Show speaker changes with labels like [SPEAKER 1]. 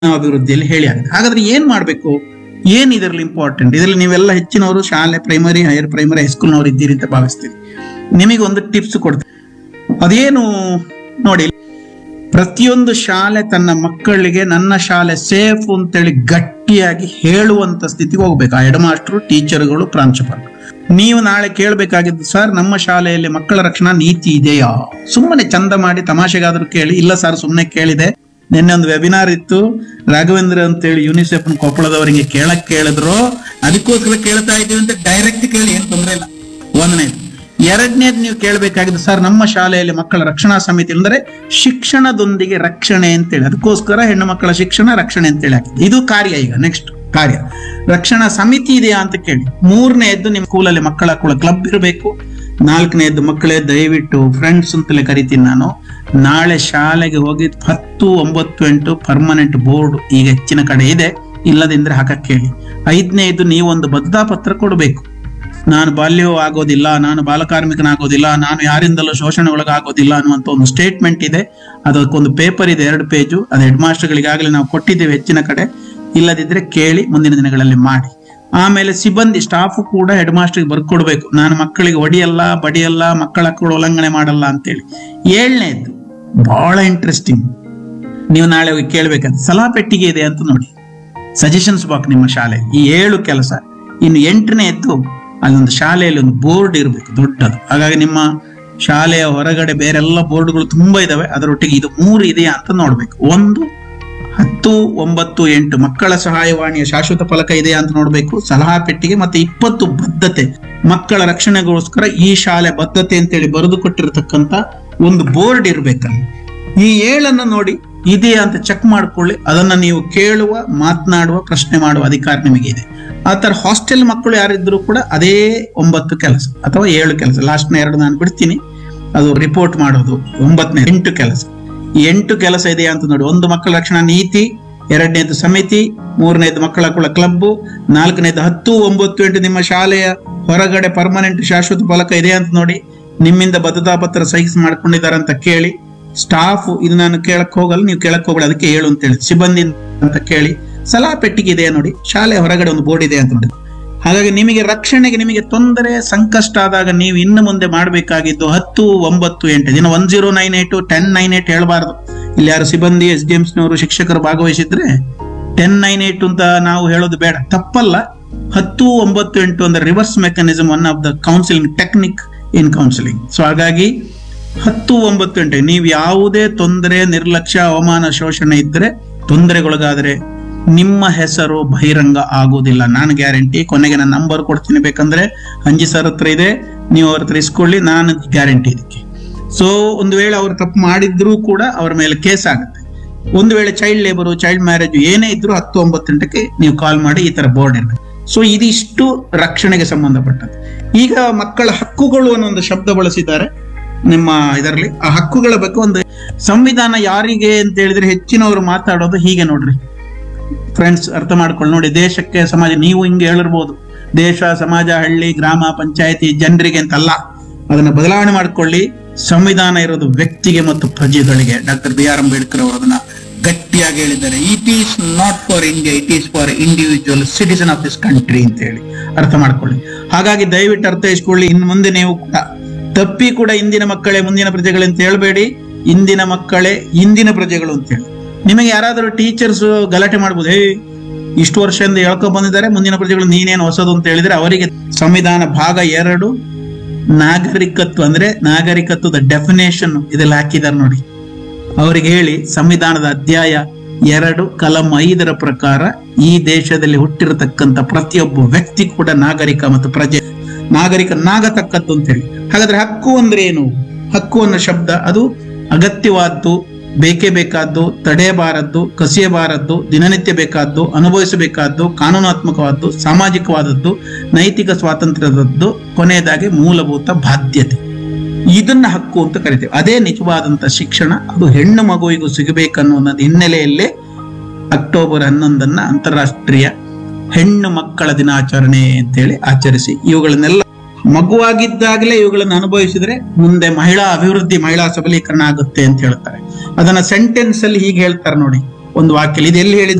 [SPEAKER 1] ಅಭಿವೃದ್ಧಿಯಲ್ಲಿ ಹೇಳಿ ಆಗಿದೆ ಹಾಗಾದ್ರೆ ಏನ್ ಮಾಡ್ಬೇಕು ಏನ್ ಇದರಲ್ಲಿ ಇಂಪಾರ್ಟೆಂಟ್ ಇದರಲ್ಲಿ ನೀವೆಲ್ಲ ಹೆಚ್ಚಿನವರು ಶಾಲೆ ಪ್ರೈಮರಿ ಹೈಯರ್ ಪ್ರೈಮರಿ ಹೈಸ್ಕೂಲ್ನವರು ಇದ್ದೀರಿ ಅಂತ ಭಾವಿಸ್ತೀನಿ ನಿಮಗೆ ಒಂದು ಟಿಪ್ಸ್ ಕೊಡ್ತೀನಿ ಅದೇನು ನೋಡಿ ಪ್ರತಿಯೊಂದು ಶಾಲೆ ತನ್ನ ಮಕ್ಕಳಿಗೆ ನನ್ನ ಶಾಲೆ ಸೇಫ್ ಅಂತೇಳಿ ಗಟ್ಟಿಯಾಗಿ ಹೇಳುವಂತ ಸ್ಥಿತಿಗೆ ಹೋಗ್ಬೇಕು ಆ ಹೆಡ್ ಮಾಸ್ಟರ್ ಟೀಚರ್ಗಳು ಪ್ರಾಂಶುಪಾಲರು ನೀವು ನಾಳೆ ಕೇಳಬೇಕಾಗಿದ್ದು ಸರ್ ನಮ್ಮ ಶಾಲೆಯಲ್ಲಿ ಮಕ್ಕಳ ರಕ್ಷಣಾ ನೀತಿ ಇದೆಯಾ ಸುಮ್ಮನೆ ಚಂದ ಮಾಡಿ ತಮಾಷೆಗಾದ್ರೂ ಕೇಳಿ ಇಲ್ಲ ಸರ್ ಸುಮ್ಮನೆ ಕೇಳಿದೆ ನಿನ್ನೆ ಒಂದು ವೆಬಿನಾರ್ ಇತ್ತು ರಾಘವೇಂದ್ರ ಅಂತೇಳಿ ಯುನಿಸೆಫ್ ಕೊಪ್ಪಳದವರಿಗೆ ಕೇಳಕ್ ಕೇಳಿದ್ರು ಅದಕ್ಕೋಸ್ಕರ ಕೇಳ್ತಾ ಇದೀವಿ ಅಂತ ಡೈರೆಕ್ಟ್ ಕೇಳಿ ಏನ್ ತೊಂದ್ರೆ ಇಲ್ಲ ಒಂದನೇದು ಎರಡನೇದು ನೀವು ಕೇಳಬೇಕಾಗಿದೆ ಸರ್ ನಮ್ಮ ಶಾಲೆಯಲ್ಲಿ ಮಕ್ಕಳ ರಕ್ಷಣಾ ಸಮಿತಿ ಅಂದ್ರೆ ಶಿಕ್ಷಣದೊಂದಿಗೆ ರಕ್ಷಣೆ ಅಂತೇಳಿ ಅದಕ್ಕೋಸ್ಕರ ಹೆಣ್ಣು ಮಕ್ಕಳ ಶಿಕ್ಷಣ ರಕ್ಷಣೆ ಅಂತೇಳಿ ಹಾಕಿದೆ ಇದು ಕಾರ್ಯ ಈಗ ನೆಕ್ಸ್ಟ್ ಕಾರ್ಯ ರಕ್ಷಣಾ ಸಮಿತಿ ಇದೆಯಾ ಅಂತ ಕೇಳಿ ಮೂರನೇದ್ದು ನಿಮ್ಮ ಸ್ಕೂಲಲ್ಲಿ ಮಕ್ಕಳ ಕುಳ ಕ್ಲಬ್ ಇರಬೇಕು ನಾಲ್ಕನೇದ್ದು ಮಕ್ಕಳೇ ದಯವಿಟ್ಟು ಫ್ರೆಂಡ್ಸ್ ಅಂತಲೇ ಕರಿತೀನಿ ನಾನು ನಾಳೆ ಶಾಲೆಗೆ ಹೋಗಿ ಹತ್ತು ಒಂಬತ್ತು ಎಂಟು ಪರ್ಮನೆಂಟ್ ಬೋರ್ಡ್ ಈಗ ಹೆಚ್ಚಿನ ಕಡೆ ಇದೆ ಇಲ್ಲದಿದ್ರೆ ಹಾಕಕ್ಕೆ ಹೇಳಿ ಐದನೇದು ನೀವೊಂದು ಬದ್ಧತಾ ಪತ್ರ ಕೊಡಬೇಕು ನಾನು ಬಾಲ್ಯವೂ ಆಗೋದಿಲ್ಲ ನಾನು ಬಾಲಕಾರ್ಮಿಕನಾಗೋದಿಲ್ಲ ನಾನು ಯಾರಿಂದಲೂ ಶೋಷಣೆ ಒಳಗಾಗೋದಿಲ್ಲ ಅನ್ನುವಂತ ಒಂದು ಸ್ಟೇಟ್ಮೆಂಟ್ ಇದೆ ಅದಕ್ಕೊಂದು ಪೇಪರ್ ಇದೆ ಎರಡು ಪೇಜು ಅದು ಹೆಡ್ ಮಾಸ್ಟರ್ಗಳಿಗಾಗಲೇ ನಾವು ಕೊಟ್ಟಿದ್ದೇವೆ ಹೆಚ್ಚಿನ ಕಡೆ ಇಲ್ಲದಿದ್ರೆ ಕೇಳಿ ಮುಂದಿನ ದಿನಗಳಲ್ಲಿ ಮಾಡಿ ಆಮೇಲೆ ಸಿಬ್ಬಂದಿ ಸ್ಟಾಫ್ ಕೂಡ ಹೆಡ್ ಮಾಸ್ಟರ್ಗೆ ಬರ್ಕೊಡ್ಬೇಕು ನಾನು ಮಕ್ಕಳಿಗೆ ಹೊಡಿಯಲ್ಲ ಬಡಿಯಲ್ಲ ಮಕ್ಕಳ ಹಕ್ಕುಗಳು ಉಲ್ಲಂಘನೆ ಮಾಡಲ್ಲ ಅಂತೇಳಿ ಏಳನೇದು ಬಹಳ ಇಂಟ್ರೆಸ್ಟಿಂಗ್ ನೀವು ನಾಳೆ ಹೋಗಿ ಕೇಳ್ಬೇಕಾದ್ರೆ ಸಲಹಾ ಪೆಟ್ಟಿಗೆ ಇದೆ ಅಂತ ನೋಡಿ ಸಜೆಷನ್ಸ್ ಬಾಕ್ ನಿಮ್ಮ ಶಾಲೆ ಈ ಏಳು ಕೆಲಸ ಇನ್ನು ಎಂಟನೇದ್ದು ಅಲ್ಲೊಂದು ಶಾಲೆಯಲ್ಲಿ ಒಂದು ಬೋರ್ಡ್ ಇರಬೇಕು ದೊಡ್ಡದು ಹಾಗಾಗಿ ನಿಮ್ಮ ಶಾಲೆಯ ಹೊರಗಡೆ ಬೇರೆಲ್ಲ ಬೋರ್ಡ್ಗಳು ತುಂಬಾ ಇದಾವೆ ಅದರೊಟ್ಟಿಗೆ ಇದು ಮೂರು ಇದೆಯಾ ಅಂತ ನೋಡ್ಬೇಕು ಒಂದು ಹತ್ತು ಒಂಬತ್ತು ಎಂಟು ಮಕ್ಕಳ ಸಹಾಯವಾಣಿಯ ಶಾಶ್ವತ ಫಲಕ ಇದೆಯಾ ಅಂತ ನೋಡ್ಬೇಕು ಸಲಹಾ ಪೆಟ್ಟಿಗೆ ಮತ್ತೆ ಇಪ್ಪತ್ತು ಬದ್ಧತೆ ಮಕ್ಕಳ ರಕ್ಷಣೆಗೋಸ್ಕರ ಈ ಶಾಲೆ ಬದ್ಧತೆ ಅಂತೇಳಿ ಬರೆದು ಕೊಟ್ಟಿರತಕ್ಕಂತ ಒಂದು ಬೋರ್ಡ್ ಇರ್ಬೇಕಲ್ಲಿ ಈ ಏಳನ್ನ ನೋಡಿ ಇದೆಯಾ ಅಂತ ಚೆಕ್ ಮಾಡ್ಕೊಳ್ಳಿ ಅದನ್ನ ನೀವು ಕೇಳುವ ಮಾತನಾಡುವ ಪ್ರಶ್ನೆ ಮಾಡುವ ಅಧಿಕಾರ ನಿಮಗೆ ಇದೆ ಆ ತರ ಹಾಸ್ಟೆಲ್ ಮಕ್ಕಳು ಯಾರಿದ್ರು ಕೂಡ ಅದೇ ಒಂಬತ್ತು ಕೆಲಸ ಅಥವಾ ಏಳು ಕೆಲಸ ಲಾಸ್ಟ್ನ ಎರಡು ನಾನು ಬಿಡ್ತೀನಿ ಅದು ರಿಪೋರ್ಟ್ ಮಾಡೋದು ಒಂಬತ್ತನೇ ಎಂಟು ಕೆಲಸ ಈ ಎಂಟು ಕೆಲಸ ಇದೆಯಾ ಅಂತ ನೋಡಿ ಒಂದು ಮಕ್ಕಳ ರಕ್ಷಣಾ ನೀತಿ ಎರಡನೇದು ಸಮಿತಿ ಮೂರನೇದು ಮಕ್ಕಳ ಕುಳ ಕ್ಲಬ್ ನಾಲ್ಕನೇದು ಹತ್ತು ಒಂಬತ್ತು ಎಂಟು ನಿಮ್ಮ ಶಾಲೆಯ ಹೊರಗಡೆ ಪರ್ಮನೆಂಟ್ ಶಾಶ್ವತ ಫಲಕ ಇದೆಯಾ ಅಂತ ನೋಡಿ ನಿಮ್ಮಿಂದ ಬದ್ಧತಾ ಪತ್ರ ಸೈಸ್ ಮಾಡ್ಕೊಂಡಿದ್ದಾರೆ ಅಂತ ಕೇಳಿ ಸ್ಟಾಫ್ ಇದು ನಾನು ಕೇಳಕ್ ಹೋಗಲ್ಲ ನೀವು ಕೇಳಕ್ ಹೋಗಲ್ಲ ಅದಕ್ಕೆ ಹೇಳು ಅಂತ ಹೇಳಿ ಸಿಬ್ಬಂದಿ ಅಂತ ಕೇಳಿ ಸಲಹಾ ಪೆಟ್ಟಿಗೆ ಇದೆಯಾ ನೋಡಿ ಶಾಲೆ ಹೊರಗಡೆ ಒಂದು ಬೋರ್ಡ್ ಇದೆ ಅಂತ ನೋಡಿ ಹಾಗಾಗಿ ನಿಮಗೆ ರಕ್ಷಣೆಗೆ ನಿಮಗೆ ತೊಂದರೆ ಸಂಕಷ್ಟ ಆದಾಗ ನೀವು ಇನ್ನು ಮುಂದೆ ಮಾಡಬೇಕಾಗಿದ್ದು ಹತ್ತು ಒಂಬತ್ತು ಎಂಟು ದಿನ one zero nine eight ten nine eight ಹೇಳಬಾರ್ದು ಇಲ್ಲಿ ಯಾರು ಸಿಬ್ಬಂದಿ ಎಸ್ ಡಿ ಎಮ್ಸ್ನವರು ಶಿಕ್ಷಕರು ಭಾಗವಹಿಸಿದ್ರೆ ಟೆನ್ ನೈನ್ ಏಟ್ ಅಂತ ನಾವು ಹೇಳೋದು ಬೇಡ ತಪ್ಪಲ್ಲ ಹತ್ತು ಒಂಬತ್ತು ಎಂಟು ಅಂದ್ರೆ reverse mechanism one of the counselling technique in counselling so ಹಾಗಾಗಿ ಹತ್ತು ಒಂಬತ್ತು ಎಂಟು ನೀವು ಯಾವುದೇ ತೊಂದರೆ ನಿರ್ಲಕ್ಷ್ಯ ಅವಮಾನ ಶೋಷಣೆ ಇದ್ರೆ ತೊಂದರೆಗೊಳಗಾದ್ರೆ ನಿಮ್ಮ ಹೆಸರು ಬಹಿರಂಗ ಆಗುವುದಿಲ್ಲ ನಾನು ಗ್ಯಾರಂಟಿ ಕೊನೆಗೆ ನಾನು ನಂಬರ್ ಕೊಡ್ತೀನಿ ಬೇಕಂದ್ರೆ ಅಂಜಿ ಸರ್ ಹತ್ರ ಇದೆ ನೀವು ಅವ್ರ ಹತ್ರ ಇಸ್ಕೊಳ್ಳಿ ನಾನು ಗ್ಯಾರಂಟಿ ಇದಕ್ಕೆ ಸೊ ಒಂದು ವೇಳೆ ಅವ್ರು ತಪ್ಪು ಮಾಡಿದ್ರೂ ಕೂಡ ಅವ್ರ ಮೇಲೆ ಕೇಸ್ ಆಗುತ್ತೆ ಒಂದು ವೇಳೆ ಚೈಲ್ಡ್ ಲೇಬರು ಚೈಲ್ಡ್ ಮ್ಯಾರೇಜ್ ಏನೇ ಇದ್ರೂ ಹತ್ತು ಒಂಬತ್ತು ಗಂಟೆಗೆ ನೀವು ಕಾಲ್ ಮಾಡಿ ಈ ತರ ಬೋರ್ಡ್ ಇರಬೇಕು ಸೊ ಇದಿಷ್ಟು ರಕ್ಷಣೆಗೆ ಸಂಬಂಧಪಟ್ಟದ್ದು ಈಗ ಮಕ್ಕಳ ಹಕ್ಕುಗಳು ಅನ್ನೋ ಒಂದು ಶಬ್ದ ಬಳಸಿದ್ದಾರೆ ನಿಮ್ಮ ಇದರಲ್ಲಿ ಆ ಹಕ್ಕುಗಳ ಬಗ್ಗೆ ಒಂದು ಸಂವಿಧಾನ ಯಾರಿಗೆ ಅಂತ ಹೇಳಿದ್ರೆ ಹೆಚ್ಚಿನವರು ಮಾತಾಡೋದು ಹೀಗೆ ನೋಡ್ರಿ ಫ್ರೆಂಡ್ಸ್ ಅರ್ಥ ಮಾಡ್ಕೊಳ್ಳಿ ನೋಡಿ ದೇಶಕ್ಕೆ ಸಮಾಜ ನೀವು ಹಿಂಗೆ ಹೇಳಿರ್ಬೋದು ದೇಶ ಸಮಾಜ ಹಳ್ಳಿ ಗ್ರಾಮ ಪಂಚಾಯತಿ ಜನರಿಗೆ ಅಂತಲ್ಲ ಅದನ್ನ ಬದಲಾವಣೆ ಮಾಡ್ಕೊಳ್ಳಿ ಸಂವಿಧಾನ ಇರೋದು ವ್ಯಕ್ತಿಗೆ ಮತ್ತು ಪ್ರಜೆಗಳಿಗೆ ಡಾಕ್ಟರ್ ಬಿ ಆರ್ ಅಂಬೇಡ್ಕರ್ ಅವರು ಅದನ್ನ ಗಟ್ಟಿಯಾಗಿ ಹೇಳಿದ್ದಾರೆ it is not for India it is for individual citizen of this country ಅಂತ ಹೇಳಿ ಅರ್ಥ ಮಾಡ್ಕೊಳ್ಳಿ ಹಾಗಾಗಿ ದಯವಿಟ್ಟು ಅರ್ಥೈಸ್ಕೊಳ್ಳಿ ಇನ್ನು ಮುಂದೆ ನೀವು ಕೂಡ ತಪ್ಪಿ ಕೂಡ ಇಂದಿನ ಮಕ್ಕಳೇ ಮುಂದಿನ ಪ್ರಜೆಗಳು ಅಂತ ಹೇಳ್ಬೇಡಿ ಇಂದಿನ ಮಕ್ಕಳೇ ಇಂದಿನ ಪ್ರಜೆಗಳು ಅಂತ ಹೇಳಿ ನಿಮಗೆ ಯಾರಾದರೂ ಟೀಚರ್ಸ್ ಗಲಾಟೆ ಮಾಡ್ಬೋದು ಹೇ ಇಷ್ಟು ವರ್ಷದಿಂದ ಹೇಳ್ಕೊಂಡ್ ಬಂದಿದ್ದಾರೆ ಮುಂದಿನ ಪ್ರಜೆಗಳು ನೀನೇನು ಹೊಸದು ಅಂತ ಹೇಳಿದ್ರೆ ಅವರಿಗೆ ಸಂವಿಧಾನ ಭಾಗ ಎರಡು ನಾಗರಿಕತ್ವ ಅಂದ್ರೆ ನಾಗರಿಕತ್ವದ ಡೆಫಿನೇಷನ್ ಇದೆಲ್ಲ ಹಾಕಿದ್ದಾರೆ ನೋಡಿ ಅವರಿಗೆ ಹೇಳಿ ಸಂವಿಧಾನದ ಅಧ್ಯಾಯ ಎರಡು ಕಲಂ ಐದರ ಪ್ರಕಾರ ಈ ದೇಶದಲ್ಲಿ ಹುಟ್ಟಿರತಕ್ಕಂತ ಪ್ರತಿಯೊಬ್ಬ ವ್ಯಕ್ತಿ ಕೂಡ ನಾಗರಿಕ ಮತ್ತು ಪ್ರಜೆ ನಾಗರಿಕನಾಗತಕ್ಕದ್ದು ಅಂತ ಹೇಳಿ ಹಾಗಾದ್ರೆ ಹಕ್ಕು ಅಂದ್ರೆ ಏನು ಹಕ್ಕು ಅನ್ನೋ ಶಬ್ದ ಅದು ಅಗತ್ಯವಾದ್ದು ಬೇಕೇ ಬೇಕಾದ್ದು ತಡೆಯಬಾರದ್ದು ಕಸಿಯಬಾರದ್ದು ದಿನನಿತ್ಯ ಬೇಕಾದ್ದು ಅನುಭವಿಸಬೇಕಾದ್ದು ಕಾನೂನಾತ್ಮಕವಾದ್ದು ಸಾಮಾಜಿಕವಾದದ್ದು ನೈತಿಕ ಸ್ವಾತಂತ್ರ್ಯದದ್ದು ಕೊನೆಯದಾಗಿ ಮೂಲಭೂತ ಬಾಧ್ಯತೆ ಇದನ್ನ ಹಕ್ಕು ಅಂತ ಕರಿತೇವೆ ಅದೇ ನಿಜವಾದಂತ ಶಿಕ್ಷಣ ಅದು ಹೆಣ್ಣು ಮಗುವಿಗೂ ಸಿಗಬೇಕನ್ನೋ ಒಂದು ಹಿನ್ನೆಲೆಯಲ್ಲೇ ಅಕ್ಟೋಬರ್ ಹನ್ನೊಂದನ್ನ ಅಂತಾರಾಷ್ಟ್ರೀಯ ಹೆಣ್ಣು ಮಕ್ಕಳ ದಿನಾಚರಣೆ ಅಂತೇಳಿ ಆಚರಿಸಿ ಇವುಗಳನ್ನೆಲ್ಲ ಮಗುವಾಗಿದ್ದಾಗಲೇ ಇವುಗಳನ್ನು ಅನುಭವಿಸಿದ್ರೆ ಮುಂದೆ ಮಹಿಳಾ ಅಭಿವೃದ್ಧಿ ಮಹಿಳಾ ಸಬಲೀಕರಣ ಆಗುತ್ತೆ ಅಂತ ಹೇಳ್ತಾರೆ ಅದನ್ನ ಸೆಂಟೆನ್ಸ್ ಅಲ್ಲಿ ಹೀಗೆ ಹೇಳ್ತಾರೆ ನೋಡಿ ಒಂದು ವಾಕ್ಯ ಇದು ಎಲ್ಲಿ ಹೇಳಿದ್ದು